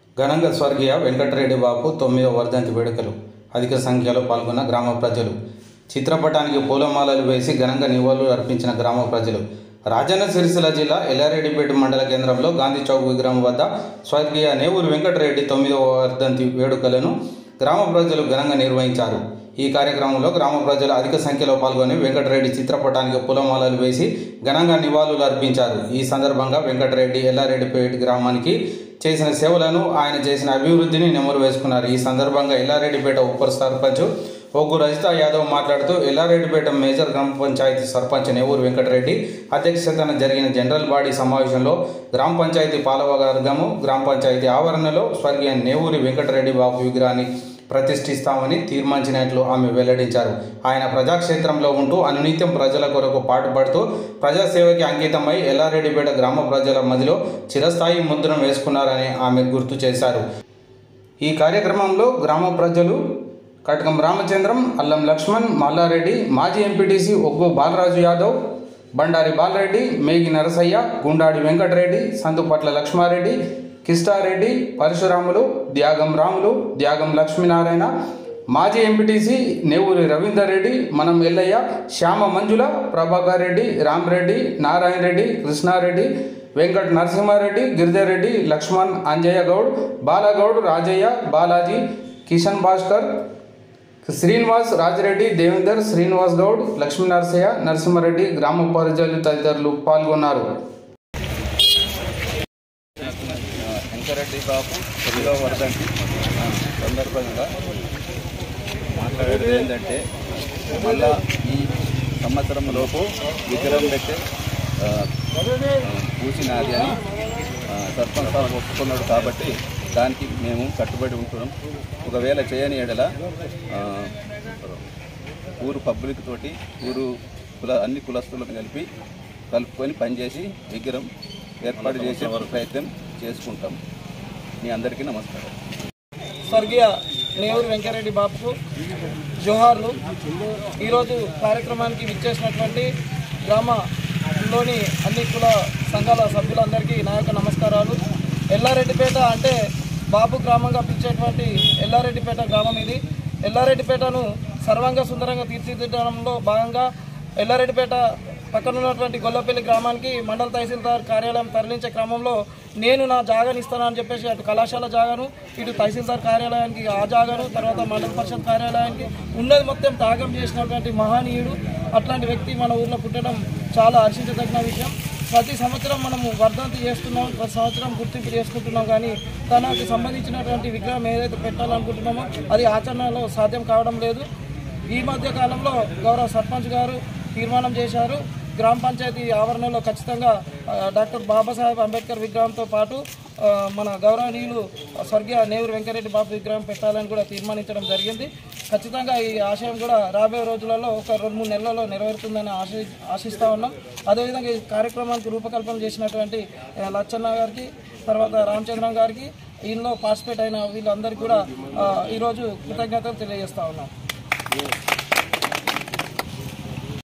ఘనంగా స్వర్గీయ వెంకటరెడ్డి బాపు తొమ్మిదవ వర్ధంతి వేడుకలు అధిక సంఖ్యలో పాల్గొన్న గ్రామ ప్రజలు చిత్రపటానికి పూలమాలలు వేసి ఘనంగా నివాళులు అర్పించిన గ్రామ ప్రజలు రాజన్న సిరిసిల్ల జిల్లా ఎల్లారెడ్డిపేట మండల కేంద్రంలో గాంధీ చౌక్ విగ్రహం వద్ద స్వర్గీయ నేవూరు వెంకటరెడ్డి తొమ్మిదవ వర్ధంతి వేడుకలను గ్రామ ప్రజలు ఘనంగా నిర్వహించారు ఈ కార్యక్రమంలో గ్రామ ప్రజలు అధిక సంఖ్యలో పాల్గొని వెంకటరెడ్డి చిత్రపటానికి పూలమాలలు వేసి ఘనంగా నివాళులు అర్పించారు ఈ సందర్భంగా వెంకటరెడ్డి ఎల్లారెడ్డిపేట గ్రామానికి చేసిన సేవలను ఆయన చేసిన అభివృద్ధిని నెమరు వేసుకున్నారు ఈ సందర్భంగా ఎల్లారెడ్డిపేట ఉప సర్పంచ్ ఒగ్గు రజిత యాదవ్ మాట్లాడుతూ ఎల్లారెడ్డిపేట మేజర్ గ్రామ పంచాయతీ సర్పంచ్ నేవూరు వెంకటరెడ్డి అధ్యక్షతన జరిగిన జనరల్ బాడీ సమావేశంలో గ్రామ పంచాయతీ పాలవర్గము గ్రామ పంచాయతీ ఆవరణలో స్వర్గీయ నేవూరి వెంకటరెడ్డి బాబు విగ్రహాన్ని ప్రతిష్ఠిస్తామని తీర్మానించినట్లు ఆమె వెల్లడించారు ఆయన ప్రజాక్షేత్రంలో ఉంటూ అనునిత్యం ప్రజల కొరకు పాటుపడుతూ ప్రజాసేవకి అంకితమై ఎల్లారెడ్డిపేట గ్రామ ప్రజల మధ్యలో చిరస్థాయి ముద్రను వేసుకున్నారని ఆమె గుర్తు చేశారు ఈ కార్యక్రమంలో గ్రామ ప్రజలు కటకం రామచంద్రం అల్లం లక్ష్మణ్ మల్లారెడ్డి మాజీ ఎంపీటీసీ ఒగ్గు బాలరాజు యాదవ్ బండారి బాలరెడ్డి మేగి నరసయ్య గుండాడి వెంకటరెడ్డి సందుపట్ల లక్ష్మారెడ్డి కిష్టారెడ్డి పరశురాములు త్యాగం రాములు త్యాగం లక్ష్మీనారాయణ మాజీ ఎంపీటీసీ నేవూరి రవీందర్ రెడ్డి మనం ఎల్లయ్య శ్యామ మంజుల ప్రభాకర్ రెడ్డి రామరెడ్డి నారాయణ రెడ్డి కృష్ణారెడ్డి వెంకట నరసింహారెడ్డి గిరిధర్ రెడ్డి లక్ష్మణ్ అంజయ్య గౌడ్ బాలగౌడ్ రాజయ్య బాలాజీ కిషన్ భాస్కర్ శ్రీనివాస్ రాజిరెడ్డి దేవేందర్ శ్రీనివాస్ గౌడ్ లక్ష్మీనరసయ్య నరసింహారెడ్డి గ్రామ ప్రజలు తదితరులు పాల్గొన్నారు వెంకరెడ్డి బాబు తొమ్మిదవ వర్ధంతి సందర్భంగా మాట్లాడేది ఏంటంటే మళ్ళా ఈ సంవత్సరం లోపు విగ్రహం పెట్టే ఆ, పూసినది అని ఆ, సర్పంచ్ సార్ ఒప్పుకున్నాడు కాబట్టి దానికి మేము కట్టుబడి ఉంటున్నాం ఒకవేళ చేయని ఎడల ఆ, ఊరు పబ్లిక్ తోటి ఊరు కుల అన్ని కులస్తులను కలిపి కలుపుకొని పనిచేసి విగ్రహం ఏర్పాటు చేసే ప్రయత్నం చేసుకుంటాం మీ అందరికీ నమస్కారం స్వర్గీయ నేవూరు వెంకరెడ్డి బాబుకు జోహార్లు ఈరోజు కార్యక్రమానికి విచ్చేసినటువంటి గ్రామంలోని అన్ని కుల సంఘాల సభ్యులందరికీ నా యొక్క నమస్కారాలు ఎల్లారెడ్డిపేట అంటే బాబు గ్రామంగా పిలిచేటువంటి ఎల్లారెడ్డిపేట గ్రామం ఇది ఎల్లారెడ్డిపేటను సర్వంగా సుందరంగా తీర్చిదిద్దడంలో భాగంగా ఎల్లారెడ్డిపేట పక్కన ఉన్నటువంటి గొల్లపల్లి గ్రామానికి మండల తహసీల్దార్ కార్యాలయం తరలించే క్రమంలో నేను నా జాగాని ఇస్తానని చెప్పేసి అటు కళాశాల జాగాను ఇటు తహసీల్దార్ కార్యాలయానికి ఆ జాగాను తర్వాత మండల పరిషత్ కార్యాలయానికి ఉన్నది మొత్తం త్యాగం చేసినటువంటి మహనీయుడు అట్లాంటి వ్యక్తి మన ఊర్లో పుట్టడం చాలా హర్షించదగిన విషయం ప్రతి సంవత్సరం మనము వర్ధంతి చేస్తున్నాం ప్రతి సంవత్సరం గుర్తింపు చేసుకుంటున్నాం కానీ తనకు సంబంధించినటువంటి విగ్రహం ఏదైతే పెట్టాలనుకుంటున్నామో అది ఆచరణలో సాధ్యం కావడం లేదు ఈ మధ్య కాలంలో గౌరవ సర్పంచ్ గారు తీర్మానం చేశారు గ్రామ పంచాయతీ ఆవరణలో ఖచ్చితంగా ఆ, డాక్టర్ బాబాసాహెబ్ అంబేద్కర్ విగ్రహంతో పాటు ఆ, మన గౌరవనీయులు స్వర్గీయ నేవూరు వెంకరెడ్డి బాబు విగ్రహం పెట్టాలని కూడా తీర్మానించడం జరిగింది ఖచ్చితంగా ఈ ఆశయం కూడా రాబోయే రోజులలో ఒక రెండు మూడు నెలలలో నెరవేరుతుందని ఆశి ఆశిస్తూ ఉన్నాం అదేవిధంగా ఈ కార్యక్రమానికి రూపకల్పన చేసినటువంటి ఆ, లచ్చన్న గారికి తర్వాత రామచంద్రం గారికి ఇందులో పార్టిసిపేట్ అయిన వీళ్ళందరికీ కూడా ఆ, ఈరోజు కృతజ్ఞతలు తెలియజేస్తా ఉన్నాం